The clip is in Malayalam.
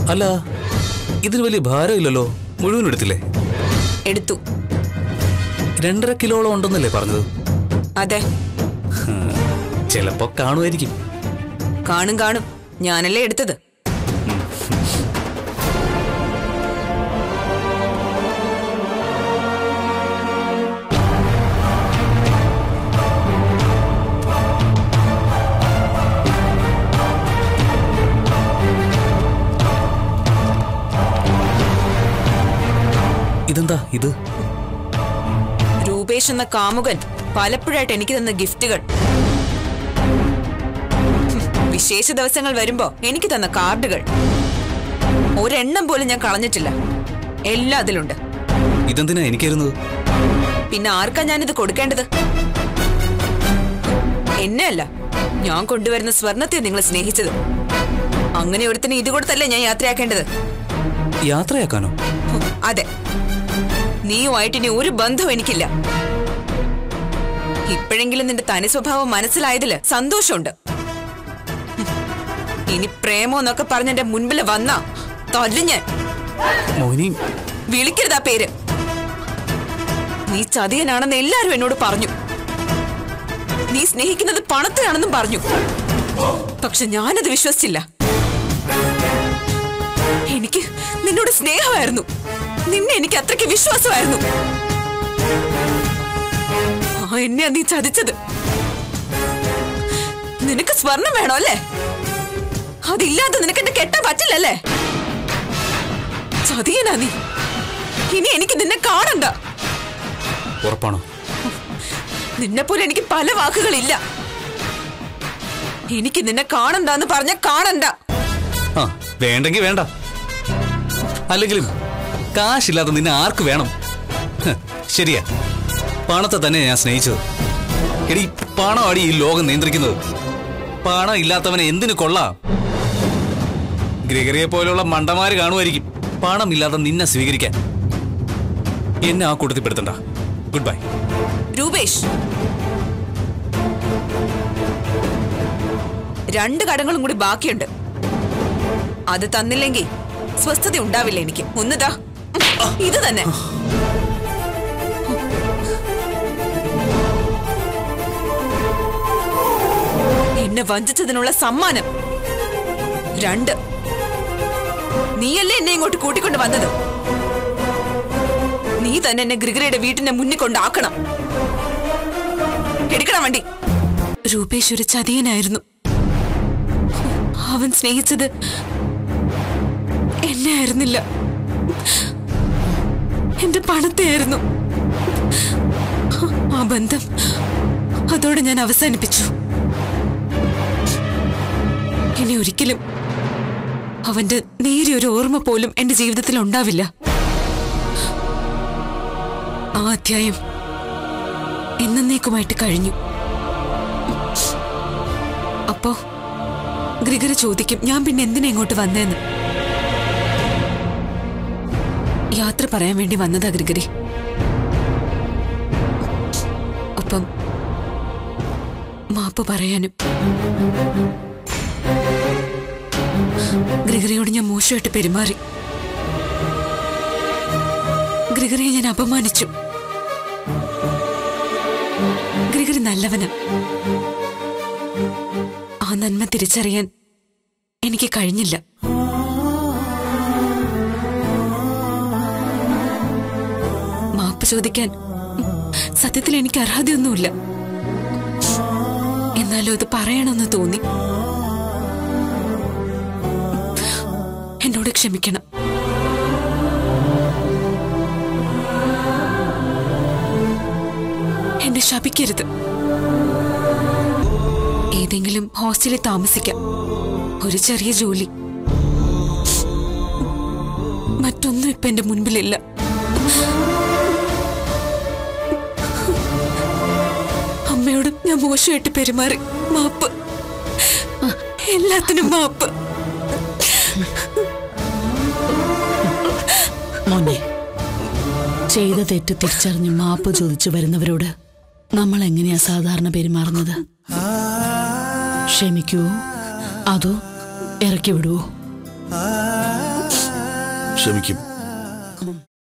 അല്ല ഇതിന് വലിയ ഭാരമില്ലല്ലോ മുഴുവൻ എടുത്തില്ലേ എടുത്തു രണ്ടര കിലോളം ഉണ്ടെന്നല്ലേ പറഞ്ഞത് അതെ ചിലപ്പോ കാണുമായിരിക്കും കാണും കാണും ഞാനല്ലേ എടുത്തത് ഇതെന്താ ഇത് രൂപേഷ് എന്ന കാമുകൻ പലപ്പോഴായിട്ട് എനിക്ക് തന്ന ഗിഫ്റ്റുകൾ ഹും, വിശേഷ ദിവസങ്ങൾ വരുമ്പോ എനിക്ക് തന്ന കാർഡുകൾ ഒരെണ്ണം പോലും ഞാൻ കളഞ്ഞിട്ടില്ല എല്ലാം അതിലുണ്ട് ഇതെന്തിനാ എനിക്കായിരുന്നത് പിന്നെ ആർക്കാ ഞാനിത് കൊടുക്കേണ്ടത് എന്നെ അല്ല ഞാൻ കൊണ്ടുവരുന്ന സ്വർണത്തെ നിങ്ങൾ സ്നേഹിച്ചത് അങ്ങനെ ഒരുത്തിന് ഇത് കൊടുത്തല്ലേ ഞാൻ യാത്രയാക്കേണ്ടത് യാത്രയാക്കാനോ ഹും, അതെ നീയുമായിട്ട് ഇനി ഒരു ബന്ധവും എനിക്കില്ല ഇപ്പോഴെങ്കിലും നിന്റെ തനി സ്വഭാവം മനസ്സിലായതില് സന്തോഷമുണ്ട് ഹും, ഇനി പ്രേമോ എന്നൊക്കെ പറഞ്ഞ് എന്റെ മുൻപിൽ വന്ന തല്ലു ഞാൻ മോഹിനി വിളിക്കരുത് ആ പേര് നീ ചതിയനാണെന്ന് എല്ലാരും എന്നോട് പറഞ്ഞു നീ സ്നേഹിക്കുന്നത് പണത്തിനാണെന്നും പറഞ്ഞു പക്ഷെ ഞാനത് വിശ്വസിച്ചില്ല എനിക്ക് നിന്നോട് സ്നേഹമായിരുന്നു നിന്നെ എനിക്ക് അത്രയ്ക്ക് വിശ്വാസമായിരുന്നു ആ എന്നെയാ നീ ചതിച്ചത് നിനക്ക് സ്വർണം വേണോ അല്ലേ അതില്ലാതെ നിനക്ക് എന്നെ കെട്ടാൻ പറ്റില്ലല്ലേ ചതിയനാ നീ ഇനി എനിക്ക് നിന്നെ കാണണ്ട ഉറപ്പാണോ നിന്നെ പോലെ എനിക്ക് പല വാക്കുകളില്ല എനിക്ക് നിന്നെ കാണണ്ടെന്ന് പറഞ്ഞ കാണണ്ട ആ വേണ്ടെങ്കി വേണ്ട അല്ലെങ്കിലും കാശില്ലാതെ നിന്നെ ആർക്ക് വേണം ഹ്, ശരിയാ പണത്തെ തന്നെ ഞാൻ സ്നേഹിച്ചത് എടി പണം അടി ഈ ലോകം നിയന്ത്രിക്കുന്നത് പണം ഇല്ലാത്തവനെ എന്തിനു കൊള്ളാം ഗ്രിഗറിയെ പോലുള്ള മണ്ടന്മാര് കാണുമായിരിക്കും പണം ഇല്ലാതെ നിന്നെ സ്വീകരിക്കാൻ എന്നെ ആ കൂട്ടത്തിൽ പെടുത്തണ്ട ഗുഡ് ബൈ രൂപേഷ് രണ്ട് കടങ്ങളും കൂടി ബാക്കിയുണ്ട് അത് തന്നില്ലെങ്കിൽ സ്വസ്ഥത ഉണ്ടാവില്ല എനിക്ക് ഒന്നതാ ഇത് തന്നെ എന്നെ വഞ്ചിച്ചതിനുള്ള സമ്മാനം രണ്ട് നീയല്ലേ എന്നെ ഇങ്ങോട്ട് കൂട്ടിക്കൊണ്ട് വന്നത് നീ തന്നെ എന്നെ ഗ്രിഗറിയുടെ വീട്ടിന്റെ മുന്നിൽ കൊണ്ടാക്കണം എടുക്കണം വണ്ടി രൂപേഷ് ഒരു ചതിയനായിരുന്നു അവൻ സ്നേഹിച്ചത് എന്നെ ആയിരുന്നില്ല എന്റെ പണത്തെയായിരുന്നു ആ ബന്ധം അതോടെ ഞാൻ അവസാനിപ്പിച്ചു ഇനി ഒരിക്കലും അവന്റെ നേരിയൊരു ഓർമ്മ പോലും എന്റെ ജീവിതത്തിൽ ഉണ്ടാവില്ല ആ അധ്യായം എന്നേക്കുമായിട്ട് കഴിഞ്ഞു അപ്പോ ഗ്രിഗറി ചോദിക്കും ഞാൻ പിന്നെ എന്തിനാ ഇങ്ങോട്ട് വന്നേന്ന് യാത്ര പറയാൻ വേണ്ടി വന്നതാ ഗ്രിഗറി ഒപ്പം മാപ്പ് പറയാനും ഗ്രിഗറിയോട് ഞാൻ മോശമായിട്ട് പെരുമാറി ഗ്രിഗറിയെ ഞാൻ അപമാനിച്ചു ഗ്രിഗറി നല്ലവനാ ആ നന്മ തിരിച്ചറിയാൻ എനിക്ക് കഴിഞ്ഞില്ല മാപ്പ് ചോദിക്കാൻ സത്യത്തിൽ എനിക്ക് അർഹതയൊന്നുമില്ല എന്നാലും ഇത് പറയണമെന്ന് തോന്നി എന്നോട് ക്ഷമിക്കണം എന്നെ ശപിക്കരുത് ഏതെങ്കിലും ഹോസ്റ്റലിൽ താമസിക്കാം ഒരു ചെറിയ ജോലി മറ്റൊന്നും ഇപ്പൊ എന്റെ മുൻപിലില്ല അമ്മയോട് ഞാൻ മോശമായിട്ട് പെരുമാറി മാപ്പ് എല്ലാത്തിനും മാപ്പ് മോനെ ചെയ്ത തെറ്റ് തിരിച്ചറിഞ്ഞ് മാപ്പ് ചോദിച്ചു വരുന്നവരോട് നമ്മൾ എങ്ങനെയാ സാധാരണ പെരുമാറുന്നത് ക്ഷമിക്കുവോ അതോ ഇറക്കി വിടുവോ ക്ഷമിക്കും